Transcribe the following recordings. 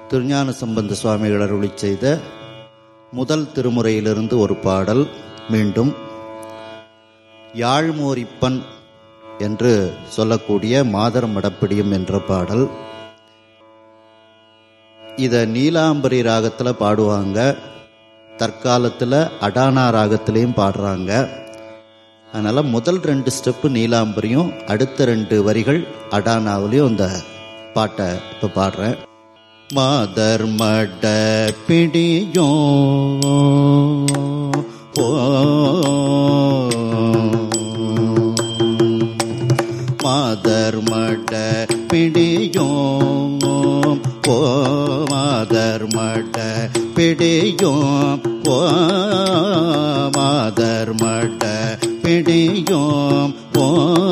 திருஞான சம்பந்த சுவாமிகள் அருளி செய்த முதல் திருமுறையிலிருந்து ஒரு பாடல் மீண்டும் யாழ்மோரிப்பன் என்று சொல்லக்கூடிய மாதர் மடப்பிடியும் என்ற பாடல் இதை நீலாம்பரி ராகத்தில் பாடுவாங்க தற்காலத்தில் அடானா ராகத்திலையும் பாடுறாங்க அதனால் முதல் ரெண்டு ஸ்டெப்பு நீலாம்பரியும் அடுத்த ரெண்டு வரிகள் அடானாவிலையும் இந்த பாட்டை இப்போ பாடுறேன் மாதர் மட பிடியோ ஓ மாதர் மட பிடியோ ஓ மாதர் மட பிடியோ ஓ மாதர் மட பிடியோ ஓ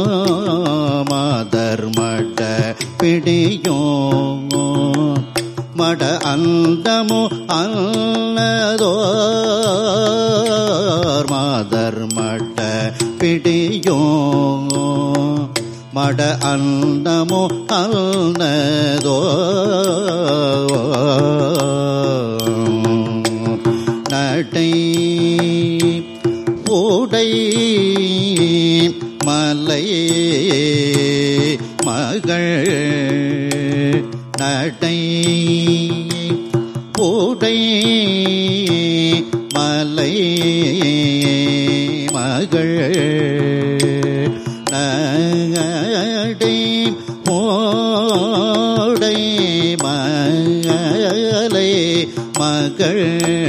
மாதர் மட பிடியோ மட அந்தமு அல்லதோர் மாதர் மட பிடியோ மட அந்தமு அல்லதோ நடை ஓடை மலை மகள் நடை ஓடை மலை மகள் நடை ஓடை மலை மகள்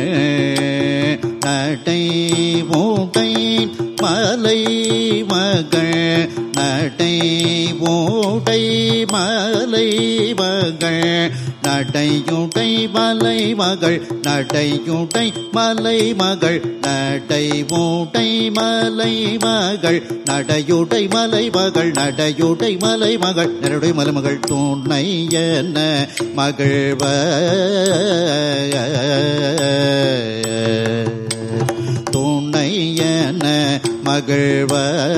நடை ஓடை மலை மகள் நடை ஓடை மலை மகள் நடையுடை மலை மகள் நடையுடை மலை மகள் நடை ஓடை மலை மகள் நடையுடை மலை மகள் நடையுடை மலை மகள் நடையுடை மலை மகள் துணை என மகிழ்வ துணை என மகிழ்வ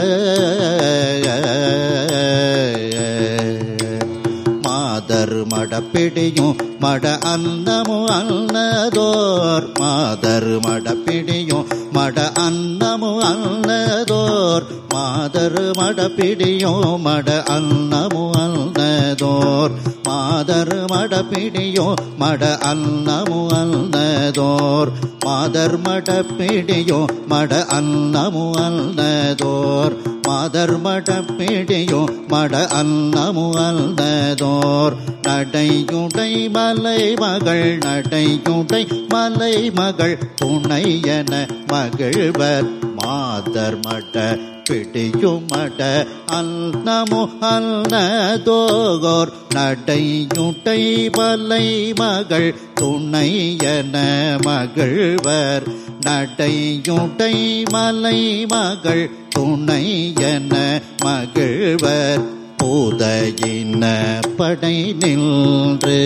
மாதர் மடப்பிடியும் மட அன்னமும் அன்னதோர் மாதர் மடப்பிடியும் மட அன்னமும் அன்னதோர் மாதர் மடப்பிடியும் மட அன்னமும் அன்னதோர் மாதர் மடப்பிடியும் மட அன்னமும் அன்னதோர் மாதர் மடப்பிடியும் மட அன்னமும் அன்னதோர் மாதர் மடப்பிடியும் மட அன்னமும் அன்னதோர் நடையுடை மலை மகள் நடையுடை மலை மகள் துணை என மகிழ்வர் மாதர் மட பிடியும் மட அன்னமு அல்லதோகோர் நடையுடை மலை மகள் துணை என மகிழ்வர் நடையுடை மலை மகள் துணை என மகிழ்வர் பூதையின படை நின்று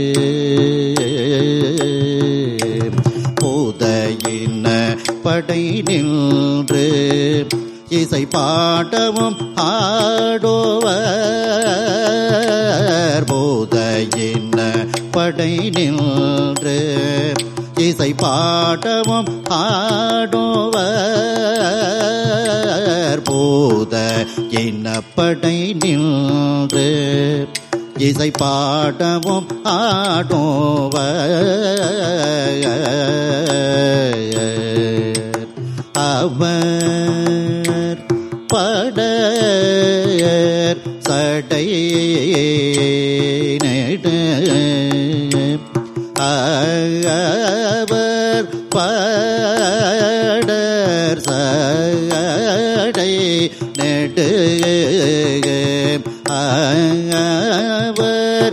பூதையின படை நின்று இசை பாடவும் ஆடுவர் பூதையின படை நின்று இசை பாடவும் ஆடுவர் பூத இனப்படை நின்று இசை பாடவும் ஆடுவர் அவர் படர் சடை நெடு அவர் படர் சடை நெடு அவர்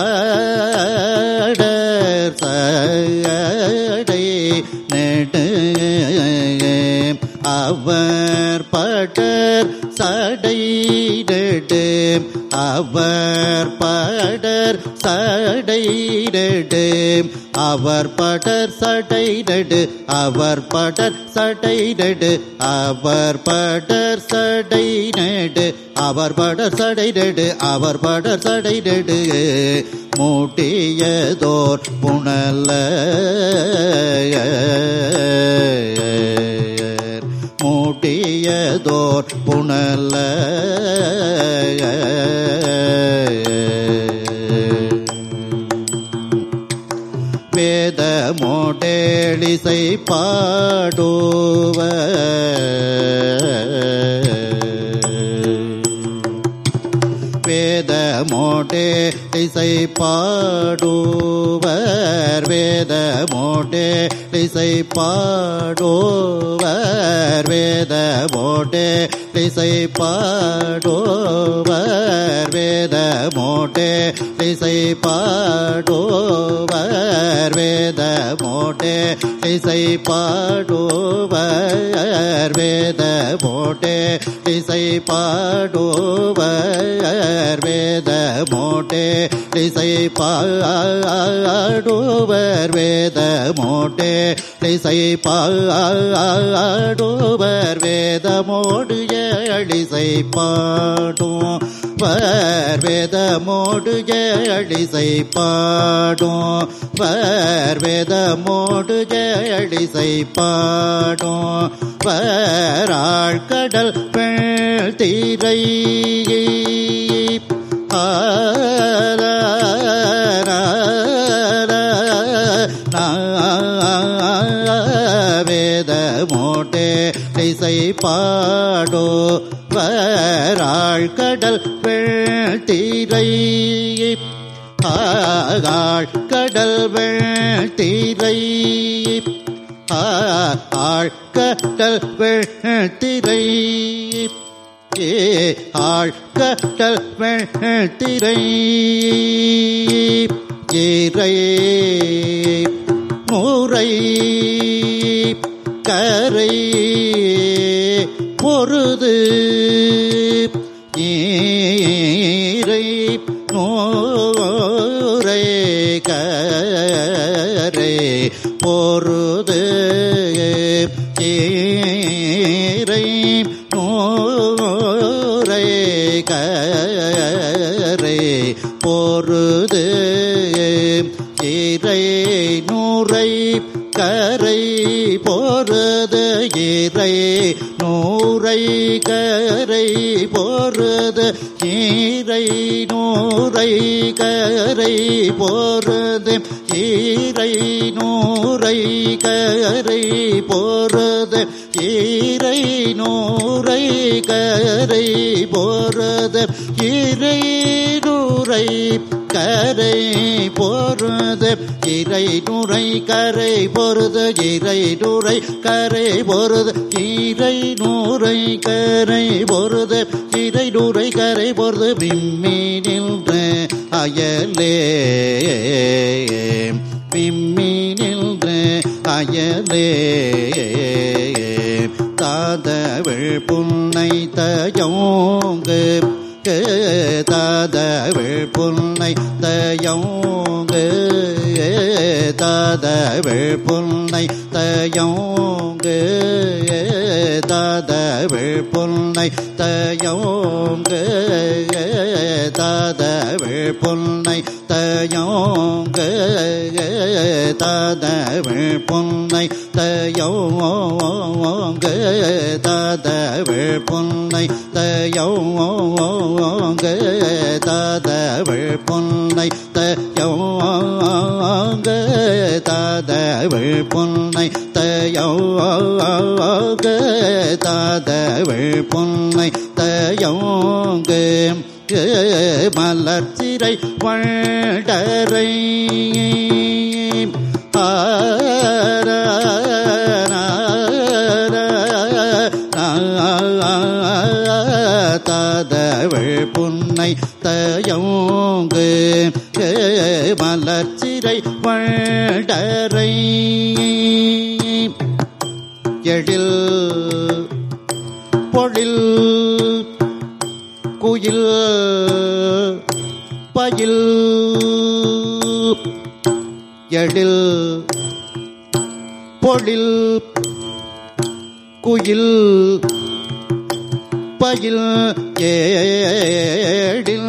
படர் சடை நெடு அவர் படர் சடைடடு அவர் படர் சடைடடு அவர் படர் சடைடடு அவர் படர் சடைடடு அவர் படர் சடைநடு அவர் படர் சடைடடு அவர் படர் சடைடடு மூட்டியதோர் புனல மூட்டியதோர் புனல வேத மோடேளிசை பாடுவ வேத மோடே இசை பாடுவர் வேத மோடே இசை பாடுவர் வேத மோடே இசை பாடுவர் வேத மோடே இசை பாடுவர் வேத மோடே இசை பாடுவர் வேத மோடே இசை பாடுவர் வேத மோட்டே இசை பாடுவர் வேத மோட்டே இசை பாடுவர் வேதமோடு எழிசை பாடும் வர் வேதமோடு எழிசை பாடும் வர் வேதமோடு எழிசை பாடும் வராள் கடல் பெண் தீரை வேத மோட்டே இசை பாடோ வராள் கடல் வெள்தீரை ஆகாள் கடல் வெள்தீரை ஆள் கடல் வெள்திரை ஏ ஆள் கடல் வெள்திரை ஏரை மூரை கரை பொருது ஈரை நூரை கரை பொருது ஈரை நூரை கரை பொருது இறை நூரை கரை பொருது இறை நூரை கரை பொருது ஈரை நூரை கரை பொருது ஈரை நூரை கரை பொருது ஈரை நூரை கரை பொருது ஈரை நூரை கரை பொருது இறை நுரை கரை பொருது இறை நுரை கரை பொருது இறை நூரை கரை பொருது இறை நூரை கரை பொருது விம்மி நின்ற அயலே விம்மி நின்ற அயலே தாதவள் புன்னை தயோங்கு தாதவள் புன்னை தயோங்கு தாதவள் புன்னை தயோங்கு தாதவள் புன்னை தயோங்கு தாதவள் புன்னை தயோங்கு தாதவள் புன்னை தயோங்கு தாதவள் புன்னை தயோங்கு தாதவள் புன்னை தயோங்கு தாதவள் புன்னை தயோங்கு தாதவள் புன்னை தயோங்கு மலர்ச்சிறை வண்டரை தாதவள் புன்னை தயோங்கு மலர்ச்சிறை வண்டரை எழில் பொழில் குயில் பயில் எழில் பொழில் குயில் பயில் ஏடில்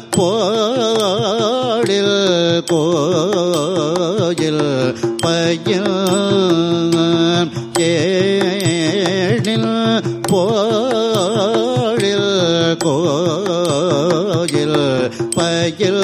போடில் கோயில் பயில் ஏடில் போடில் கோயில் பயில்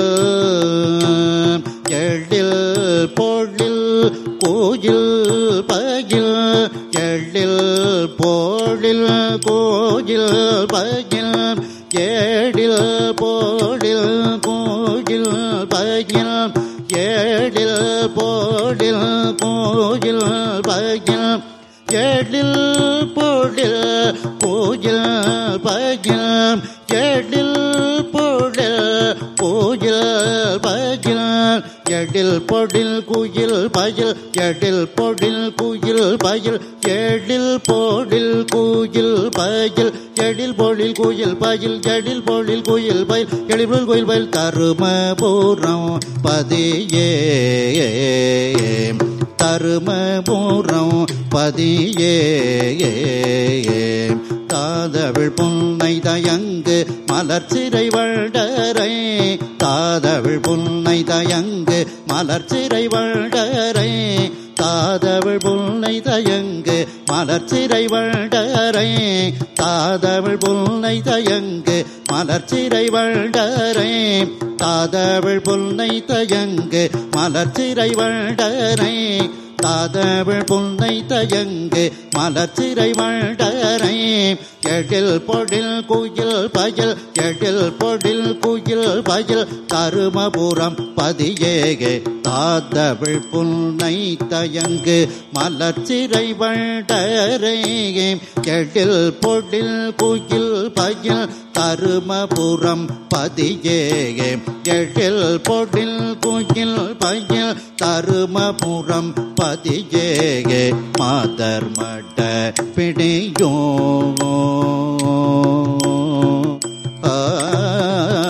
எழில் பொழில் கோயில் பயில் எழில் போழில் கோயில் பயில் ஏழில் போழில் கோயில் பயில் ஏழில் போழில் கோயில் பயில் ஏழில் போழில் கோயில் பயில் ஏழில் போழில் கோயில் பயில் எழில் பொழில் குயில் பயில் எழில் பொழில் குயில் பயில் எழில் பொழில் குயில் பயில் எழில் பொழில் குயில் பயில் எழில் பொழில் குயில் பயில் எழில் பொழில் குயில் பயில் தருமபுரம் பதியே தருமபுரம் பதியே காதவிழ் புன்னை தயங்கு மலர் சிறை வண்டரை காதவிழ் புன்னை தயங்கு மலர் சிறை வண்டரை காதவிழ் புன்னை தயங்கு மலர் சிறை வண்டரை காதவிழ் புன்னை தயங்கு மலர் சிறை வண்டரை காதவிழ் புன்னை தயங்கு மலர் சிறை வண்டரை காதவிழ் புன்னை தயங்கு மலர்ச்சிறை வண்டரை எழில் பொழில் குயில் பயில் எழில் பொழில் குயில் பயில் தருமபுரம் பதியேகே காதவிழ் புன்னை தயங்கு மலர்ச்சிறை வண்டரை எழில் பொழில் குயில் பயில் தருமபுரம் பதியேகே எழில் பொழில் குயில் பயில் தருமபுரம் பதியேகே மாதர் மட்ட பிடியோ ஆ